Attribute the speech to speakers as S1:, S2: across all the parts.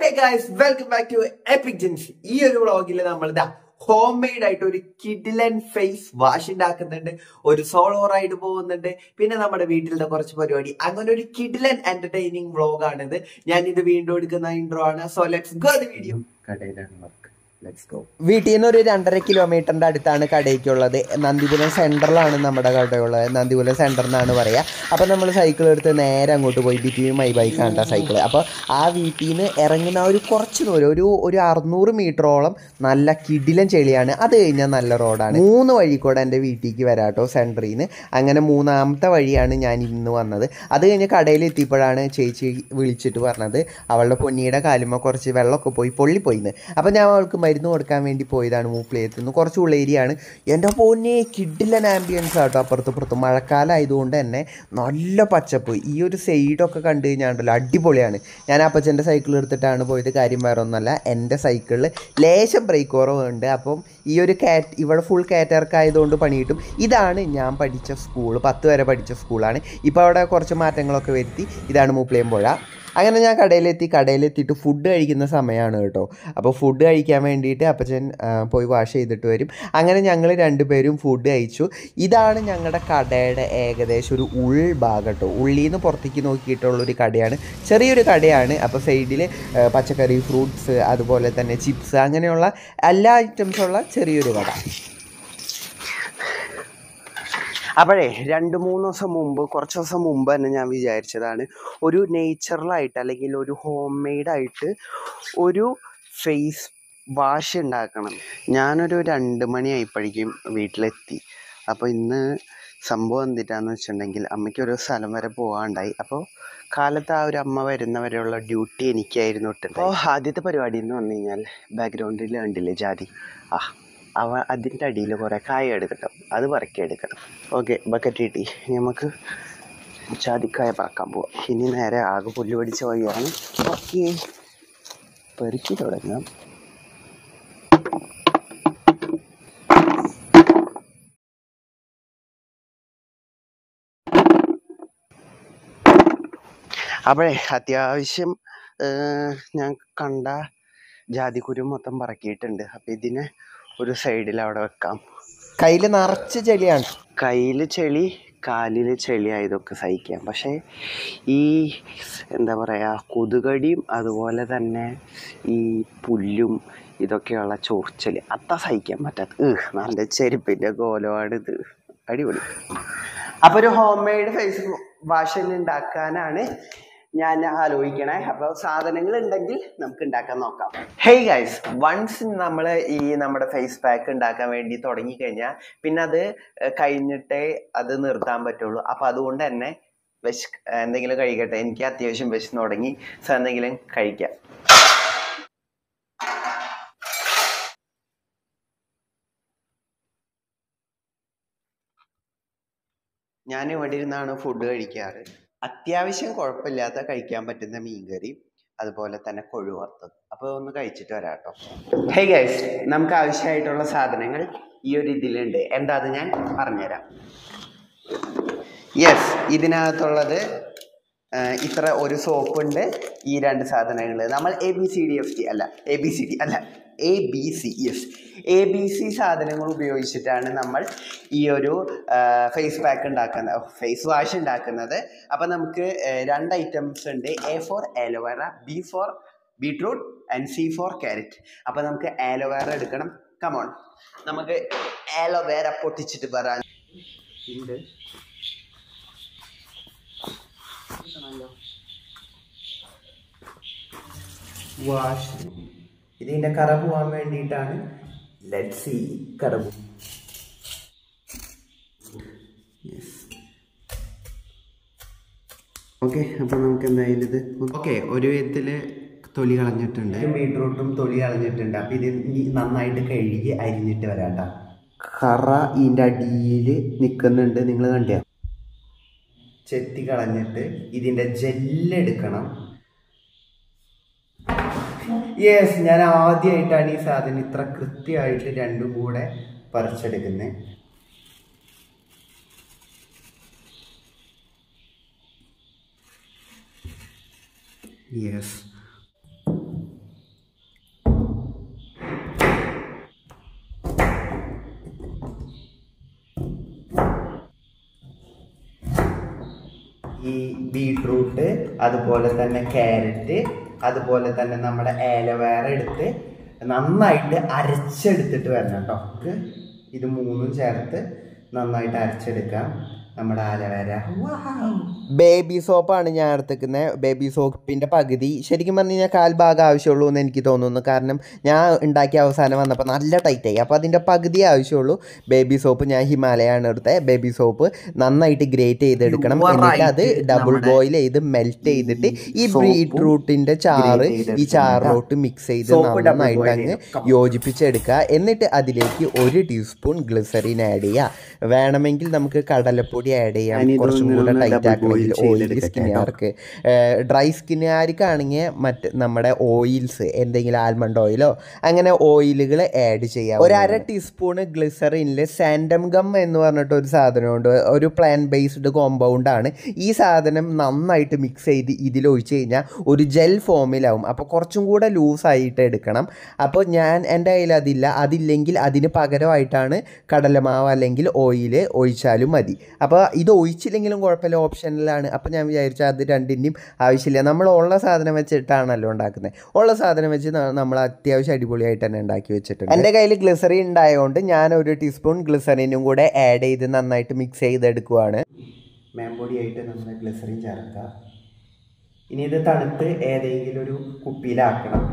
S1: Hey guys welcome back to epic gens ഈ ഒരു വ്ളോഗിൽ നമ്മൾ ഇതാ ഹോം മെയ്ഡ് ആയിട്ട് ഒരു കിഡിലൻ ഫേസ് വാഷ് ഉണ്ടാക്കുന്നുണ്ട് ഒരു സോളോ റൈഡ് പോകുന്നുണ്ട് പിന്നെ നമ്മുടെ വീട്ടിലത്തെ കുറച്ച് പരിപാടി അങ്ങനെ ഒരു കിഡിലൻ എന്റർടൈനിങ് വ്ളോഗാണിത് ഞാൻ ഇത് വീണ്ടും എടുക്കുന്ന ഇൻട്രോ ആണ് so let's go the video കടയിലാണ് വർക്ക് ലെറ്റ്സ് ഗോ
S2: വീട്ടിൽ നിന്ന് ഒരു രണ്ടര കിലോമീറ്ററിന്റെ അടുത്താണ് കടയ്ക്കുള്ളത് നന്ദിപുരം സെന്ററിലാണ് നമ്മുടെ കടയുള്ളത് നന്ദിപുരം സെന്റർ എന്നാണ് പറയുക അപ്പോൾ നമ്മൾ സൈക്കിൾ എടുത്ത് നേരെ അങ്ങോട്ട് പോയി ബിറ്റ്വീൻ മൈ ബൈക്കാണ് കേട്ടോ സൈക്കിൾ അപ്പോൾ ആ വീട്ടിൽ നിന്ന് ഇറങ്ങുന്ന ഒരു കുറച്ച് ദൂരം ഒരു ഒരു അറുന്നൂറ് മീറ്ററോളം നല്ല കിടിലൻ ചെളിയാണ് അത് കഴിഞ്ഞാൽ നല്ല റോഡാണ് മൂന്ന് വഴി കൂടെ എൻ്റെ വീട്ടിലേക്ക് വരാം കേട്ടോ സെൻറ്ററിൽ നിന്ന് അങ്ങനെ മൂന്നാമത്തെ വഴിയാണ് ഞാൻ ഇന്ന് വന്നത് അത് കഴിഞ്ഞ് കടയിൽ എത്തിയപ്പോഴാണ് ചേച്ചി വിളിച്ചിട്ട് പറഞ്ഞത് അവളുടെ പൊന്നിയുടെ കാലുമ്മ കുറച്ച് വെള്ളമൊക്കെ പോയി പൊള്ളിപ്പോയിന്ന് അപ്പോൾ ഞാൻ അവൾക്ക് മരുന്ന് കൊടുക്കാൻ വേണ്ടി പോയതാണ് മൂപ്പിലേത്ത് നിന്ന് കുറച്ച് ഉള്ളേരിയാണ് എൻ്റെ പൊന്നെ കിഡിലൻ ആംബിയൻസ് ആട്ടോ അപ്പുറത്തും ഇപ്പുറത്തും മഴക്കാലം ആയതുകൊണ്ട് തന്നെ നല്ല പച്ചപ്പ് ഈ ഒരു സൈഡൊക്കെ കണ്ടു കഴിഞ്ഞാണ്ടല്ലോ അടിപൊളിയാണ് ഞാൻ അപ്പച്ചൻ്റെ സൈക്കിൾ എടുത്തിട്ടാണ് പോയത് കാര്യം വേറെ ഒന്നല്ല എൻ്റെ സൈക്കിളിൽ ലേശം ബ്രേക്ക് കുറവുണ്ട് അപ്പം ഈ ഒരു കാറ്റ് ഇവിടെ ഫുൾ കാറ്റർക്ക് ആയതുകൊണ്ട് പണി കിട്ടും ഇതാണ് ഞാൻ പഠിച്ച സ്കൂൾ പത്ത് വരെ പഠിച്ച സ്കൂളാണ് ഇപ്പോൾ അവിടെ കുറച്ച് മാറ്റങ്ങളൊക്കെ വരുത്തി ഇതാണ് മൂപ്പിലേം പുഴ അങ്ങനെ ഞാൻ കടയിലെത്തി കടയിലെത്തിയിട്ട് ഫുഡ് കഴിക്കുന്ന സമയമാണ് കേട്ടോ അപ്പോൾ ഫുഡ് കഴിക്കാൻ വേണ്ടിയിട്ട് അപ്പച്ചൻ ആ, പോയി വാഷ് ചെയ്തിട്ട് വരും അങ്ങനെ ഞങ്ങൾ രണ്ടുപേരും ഫുഡ് കഴിച്ചു ഇതാണ് ഞങ്ങളുടെ കടയുടെ ഏകദേശം ഒരു ഉൾഭാഗം കേട്ടോ ഉള്ളിൽ നിന്ന് പുറത്തേക്ക് നോക്കിയിട്ടുള്ളൊരു കടയാണ് ചെറിയൊരു കടയാണ് അപ്പോൾ സൈഡിൽ പച്ചക്കറി ഫ്രൂട്ട്സ് അതുപോലെ തന്നെ ചിപ്സ് അങ്ങനെയുള്ള എല്ലാ ഐറ്റംസുള്ള ചെറിയൊരു കട അപ്പോഴേ രണ്ട് മൂന്ന് ദിവസം മുമ്പ് കുറച്ച് ദിവസം മുമ്പ് തന്നെ ഞാൻ വിചാരിച്ചതാണ് ഒരു നേച്ചറലായിട്ട് അല്ലെങ്കിൽ ഒരു ഹോം മെയ്ഡായിട്ട് ഒരു ഫേസ് വാഷ് ഉണ്ടാക്കണം ഞാനൊരു രണ്ട് മണിയായപ്പോഴേക്കും വീട്ടിലെത്തി അപ്പോൾ ഇന്ന് സംഭവം എന്തിട്ടാന്ന് വെച്ചിട്ടുണ്ടെങ്കിൽ അമ്മയ്ക്ക് ഒരു സ്ഥലം വരെ പോകാണ്ടായി അപ്പോൾ കാലത്ത് ആ ഒരു അമ്മ വരുന്നവരെയുള്ള ഡ്യൂട്ടി എനിക്കായിരുന്നു ഇട്ടത് അപ്പോൾ ആദ്യത്തെ പരിപാടി എന്ന് പറഞ്ഞു കഴിഞ്ഞാൽ ബാക്ക്ഗ്രൗണ്ടിൽ കണ്ടില്ലേ ജാതി ആ അവ അതിൻ്റെ അടിയിൽ കുറേ കായ എടുക്കണം അത് പറക്കി എടുക്കണം ഓക്കെ ബക്കറ്റ് കിട്ടി ഇനി നമുക്ക് ജാതിക്കായ പറക്കാൻ പോവാം ഇനി നേരെ ആകെ പുല്ല് പിടിച്ച വഴിയാണ് ഓക്കെ പെറുക്കി തുടങ്ങാം അപ്പോഴേ അത്യാവശ്യം ഏഹ്, ഞാൻ കണ്ട ജാതിക്കുരു മൊത്തം പറക്കിയിട്ടുണ്ട് അപ്പം ഇതിനെ ഒരു സൈഡിൽ അവിടെ വെക്കാം കയ്യിൽ നിറച്ച് ചെളിയാണ് കയ്യിൽ ചെളി കാലിൽ ചെളി ആയതൊക്കെ സഹിക്കാം പക്ഷേ ഈ എന്താ പറയുക കൊതുകടിയും അതുപോലെ തന്നെ ഈ പുല്ലും ഇതൊക്കെയുള്ള ചോർച്ചൽ അത്ര സഹിക്കാൻ പറ്റാത്ത ഏഹ്, നല്ല ചെരുപ്പിൻ്റെ കോലമാണിത് അടിപൊളി അപ്പോൾ ഒരു ഹോം മെയ്ഡ് ഫേസ് വാഷ് ഉണ്ടാക്കാനാണ് ഞാൻ ആലോചിക്കണേ അപ്പോൾ സാധനങ്ങൾ ഉണ്ടെങ്കിൽ നമുക്ക് ഉണ്ടാക്കാൻ നോക്കാം ഹേയ് ഗൈസ് വൺസ് നമ്മൾ ഈ നമ്മുടെ ഫേസ് പാക്ക് ഉണ്ടാക്കാൻ വേണ്ടി തുടങ്ങിക്കഴിഞ്ഞാൽ പിന്നെ അത് ഏഹ്, കഴിഞ്ഞിട്ടേ അത് നിർത്താൻ പറ്റുള്ളൂ അപ്പോൾ അതുകൊണ്ട് തന്നെ വിശ എന്തെങ്കിലും കഴിക്കട്ടെ എനിക്ക് അത്യാവശ്യം വിശന്ന് തുടങ്ങി സോ എന്തെങ്കിലും കഴിക്കാം ഞാൻ ഇവിടെ ഇരുന്നാണ് ഫുഡ് കഴിക്കാറ് അത്യാവശ്യം കുഴപ്പമില്ലാത്ത കഴിക്കാൻ പറ്റുന്ന മീൻകറി അതുപോലെ തന്നെ കൊഴു വറുത്തത് അപ്പോൾ ഒന്ന് കഴിച്ചിട്ട് വരാം കേട്ടോ ഹേ ഗൈസ് നമുക്ക് ആവശ്യമായിട്ടുള്ള സാധനങ്ങൾ ഈ ഒരു ഇതിലുണ്ട് എന്താ അത് ഞാൻ പറഞ്ഞുതരാം യെസ് ഇതിനകത്തുള്ളത് ആ, ഇത്ര ഒരു സോപ്പുണ്ട് ഈ രണ്ട് സാധനങ്ങൾ നമ്മൾ A B C D F T അല്ല എ ബി സി ഡി അല്ല A B C yes A B C സാധനങ്ങൾ ഉപയോഗിച്ചിട്ടാണ് നമ്മൾ ഈ ഒരു ഫേസ് പാക്ക് ഉണ്ടാക്കുന്നത് ഫേസ് വാഷ് ഉണ്ടാക്കുന്നത് അപ്പം നമുക്ക് ആ, രണ്ട് ഐറ്റംസ് ഉണ്ട് A for aloe vera B for beetroot and C for carrot അപ്പം നമുക്ക് ആലോവേറ എടുക്കണം കമോൺ നമുക്ക് ആലോവേറ പൊട്ടിച്ചിട്ട് വരാൻ ഉണ്ട് വാഷ് ഇതിൻ്റെ കറ പോവാൻ വേണ്ടിയിട്ടാണ് ലെറ്റ് സി കറ ഓക്കെ അപ്പോൾ നമുക്ക് എന്തായാലും ഇത് ഓക്കെ ഒരു വിധത്തിൽ തൊലി കളഞ്ഞിട്ടുണ്ട് ബീട്രൂട്ടും തൊലി കളഞ്ഞിട്ടുണ്ട് അപ്പോൾ ഇത് ഇനി നന്നായിട്ട് കഴുകി അരിഞ്ഞിട്ട് വരാം കേട്ടോ കറ ഇതിൻ്റെ അടിയിൽ നിൽക്കുന്നുണ്ട് നിങ്ങൾ കണ്ടോ ചെത്തി കളഞ്ഞിട്ട് ഇതിൻ്റെ ജെല്ലെടുക്കണം യെസ് ഞാൻ ആദ്യമായിട്ടാണ് ഈ സാധനം ഇത്ര കൃത്യമായിട്ട് രണ്ടും കൂടെ പറിച്ചെടുക്കുന്നത് യെസ്
S1: ഈ ബീട്രൂട്ട് അതുപോലെ തന്നെ ക്യാരറ്റ് അതുപോലെ തന്നെ നമ്മുടെ ഏലവേറ എടുത്ത് നന്നായിട്ട് അരച്ചെടുത്തിട്ട് വരണം കേട്ടോ നമുക്ക് ഇത് മൂന്നും ചേർത്ത് നന്നായിട്ട് അരച്ചെടുക്കാം നമ്മുടെ ആലവേര
S2: ബേബി സോപ്പാണ് ഞാൻ എടുത്തേക്കുന്നത് ബേബി സോപ്പിൻ്റെ പകുതി ശരിക്കും പറഞ്ഞു കഴിഞ്ഞാൽ കാൽ ഭാഗം ആവശ്യമുള്ളൂ എന്ന് എനിക്ക് തോന്നുന്നു കാരണം ഞാൻ ഉണ്ടാക്കിയ അവസാനം വന്നപ്പോൾ നല്ല ടൈറ്റായി അപ്പോൾ അതിൻ്റെ പകുതി ആവശ്യമുള്ളൂ ബേബി സോപ്പ് ഞാൻ ഹിമാലയാണ് എടുത്തത് ബേബി സോപ്പ് നന്നായിട്ട് ഗ്രേറ്റ് ചെയ്തെടുക്കണം എന്നിട്ട് അത് ഡബിൾ ബോയിൽ ചെയ്ത് മെൽറ്റ് ചെയ്തിട്ട് ഈ
S1: soap
S2: ബീട്രൂട്ടിൻ്റെ ചാറ്
S1: grate
S2: ഈ
S1: ചെയ്തെടുക്കണം
S2: ചാറിലോട്ട് മിക്സ് ചെയ്ത്
S1: Soap double
S2: നന്നായിട്ട്
S1: boil
S2: അങ്ങ്
S1: ചെയ്തെടുക്കാം.
S2: യോജിപ്പിച്ചെടുക്കുക എന്നിട്ട് അതിലേക്ക് ഒരു ടീസ്പൂൺ ഗ്ലിസറിൻ ആഡ് ചെയ്യുക വേണമെങ്കിൽ നമുക്ക് കടലപ്പൊടി ആഡ് ചെയ്യാം
S1: ഞാനിതൊന്ന്
S2: കുറച്ചും കൂടെ
S1: ഒന്ന്
S2: ടൈറ്റ്
S1: double boil
S2: ആക്കണമെങ്കിൽ ഓയിലി
S1: ചെയ്തെടുക്കട്ടെ
S2: സ്കിന്നുകാർക്ക് ഡ്രൈ സ്കിന്നുകാർക്കാണെങ്കിൽ മറ്റ് നമ്മുടെ ഓയിൽസ് എന്തെങ്കിലും ആൽമണ്ട് ഓയിലോ അങ്ങനെ ഓയിലുകൾ ആഡ് ചെയ്യാം ഒരു അര ടീസ്പൂണ് ഗ്ലിസറിനിൽ സാൻഡം ഗം എന്ന് പറഞ്ഞിട്ട് ഒരു സാധനമുണ്ട് ഒരു പ്ലാൻ ബേസ്ഡ് കോമ്പൗണ്ട് ആണ് ഈ സാധനം നന്നായിട്ട് മിക്സ് ചെയ്ത് ഇതിൽ ഒഴിച്ച് കഴിഞ്ഞാൽ ഒരു ജെൽ ഫോമിലാവും അപ്പോൾ കുറച്ചും കൂടെ ലൂസായിട്ട് എടുക്കണം അപ്പോൾ ഞാൻ എൻ്റെ കയ്യിൽ അതില്ല അതില്ലെങ്കിൽ അതിന് പകരമായിട്ടാണ് കടലമാവ് അല്ലെങ്കിൽ ഓയിൽ ഒഴിച്ചാലും മതി അപ്പോൾ ഇത് ഒഴിച്ചില്ലെങ്കിലും കുഴപ്പമില്ല ഓപ്ഷനിലാണ് അപ്പോൾ ഞാൻ വിചാരിച്ചു അത് രണ്ടിൻ്റെയും ആവശ്യമില്ല നമ്മൾ ഉള്ള സാധനം വെച്ചിട്ടാണല്ലോ ഉണ്ടാക്കുന്നത് ഉള്ള സാധനം വെച്ച് ന- നമ്മൾ അത്യാവശ്യം അടിപൊളിയായിട്ട് തന്നെ ഉണ്ടാക്കി വെച്ചിട്ടുണ്ട് എൻ്റെ കയ്യിൽ ഗ്ലിസറിൻ ഉണ്ടായതുകൊണ്ട് ഞാൻ ഒരു ടീസ്പൂൺ ഗ്ലിസറിനും കൂടെ ആഡ് ചെയ്ത് നന്നായിട്ട് മിക്സ് ചെയ്തെടുക്കുവാണ്
S1: മേമ്പൊടിയായിട്ട് നമ്മുടെ ഗ്ലിസറിൻ ചേർക്കുക ഇനി ഇത് തണുത്ത് ഏതെങ്കിലും ഒരു കുപ്പിയിലാക്കണം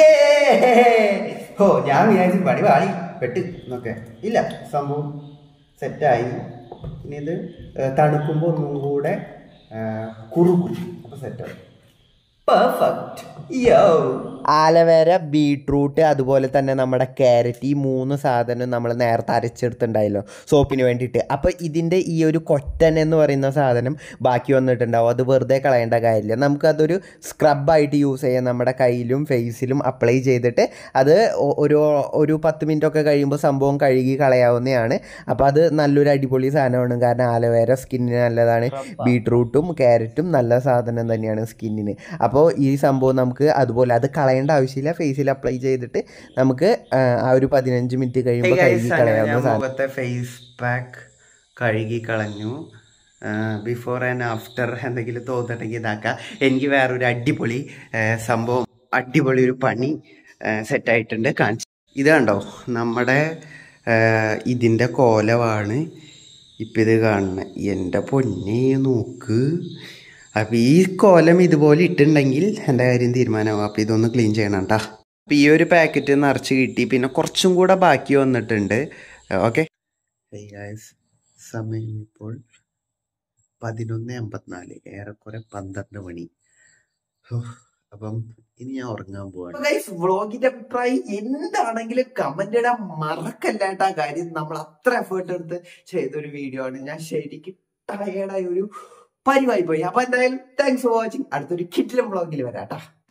S1: Yay! ഓ ഞാൻ വിചാരിച്ചു പണി വാടി പെട്ട് എന്നൊക്കെ ഇല്ല സംഭവം സെറ്റായി ഇനി ഇത് തണുക്കുമ്പോൾ ഒന്നും കൂടെ ആ, കുറുകും അപ്പോൾ സെറ്റാവും പെർഫെക്റ്റ് യോ
S2: ആലവേര ബീട്രൂട്ട് അതുപോലെ തന്നെ നമ്മുടെ ക്യാരറ്റ് ഈ മൂന്ന് സാധനം നമ്മൾ നേരത്തെ അരച്ചെടുത്തിട്ടുണ്ടായല്ലോ സോപ്പിന് വേണ്ടിയിട്ട് അപ്പോൾ ഇതിൻ്റെ ഈ ഒരു കൊറ്റൻ എന്ന് പറയുന്ന സാധനം ബാക്കി വന്നിട്ടുണ്ടാവും അത് വെറുതെ കളയേണ്ട കാര്യമില്ല നമുക്കതൊരു സ്ക്രബായിട്ട് യൂസ് ചെയ്യാം നമ്മുടെ കയ്യിലും ഫേസിലും അപ്ലൈ ചെയ്തിട്ട് അത് ഒ- ഒരു ഒരു പത്ത് മിനിറ്റ് ഒക്കെ കഴിയുമ്പോൾ സംഭവം കഴുകി കളയാവുന്നതാണ് അപ്പോൾ അത് നല്ലൊരു അടിപൊളി സാധനമാണ് കാരണം ആലവേര സ്കിന്നിന് നല്ലതാണ് ബീട്രൂട്ടും ക്യാരറ്റും നല്ല സാധനം തന്നെയാണ് സ്കിന്നിന് അപ്പോൾ ഈ സംഭവം നമുക്ക് അതുപോലെ അത് കളയേണ്ട ആവശ്യമില്ല ഫേസിൽ അപ്ലൈ ചെയ്തിട്ട് നമുക്ക് ആ, ആ ഒരു പതിനഞ്ച് മിനിറ്റ് കഴിയുമ്പോൾ കഴുകി കളയാവുന്ന സാധനം
S1: മുഖത്തെ ഫേസ് പാക്ക് കഴുകി കളഞ്ഞു ബിഫോർ ആൻഡ് ആഫ്റ്റർ എന്തെങ്കിലും തോന്നിട്ടെങ്കിൽ ഇതാക്കാം എനിക്ക് വേറൊരു അടിപൊളി ആ, സംഭവം അടിപൊളി ഒരു പണി സെറ്റായിട്ടുണ്ട് കാണിച്ചു ഇത് കണ്ടോ നമ്മുടെ ആ, ഇതിൻ്റെ കോലമാണ് ഇപ്പം ഇത് കാണുന്നത് എൻ്റെ പൊന്നെ നോക്ക് അപ്പം ഈ കോലം ഇതുപോലെ ഇട്ടുണ്ടെങ്കിൽ എൻ്റെ കാര്യം തീരുമാനമാവും അപ്പം ഇതൊന്ന് ക്ലീൻ ചെയ്യണം കേട്ടോ അപ്പം ഈ ഒരു പാക്കറ്റ് നിറച്ച് കിട്ടി പിന്നെ കുറച്ചും കൂടെ ബാക്കി വന്നിട്ടുണ്ട് ഓക്കെ സമയം ഇപ്പോൾ പതിനൊന്ന് എൺപത്തിനാല് ഏറെക്കുറെ പന്ത്രണ്ട് മണി ഹോ, അപ്പം ഇനി ഞാൻ ഉറങ്ങാൻ പോവാണ് വ്ളോഗിന്റെ അഭിപ്രായം എന്താണെങ്കിലും കമന്റ് ഇടാൻ മറക്കല്ലാട്ട കാര്യം നമ്മൾ അത്ര എഫേർട്ട് എടുത്ത് ചെയ്തൊരു വീഡിയോ ആണ് ഞാൻ ശരിക്കും ടയേർഡായ ഒരു പരിവായി പോയി അപ്പൊ എന്തായാലും താങ്ക്സ് ഫോർ വാച്ചിങ് അടുത്തൊരു കിറ്റിലും വ്ളോഗിൽ വരാട്ടാ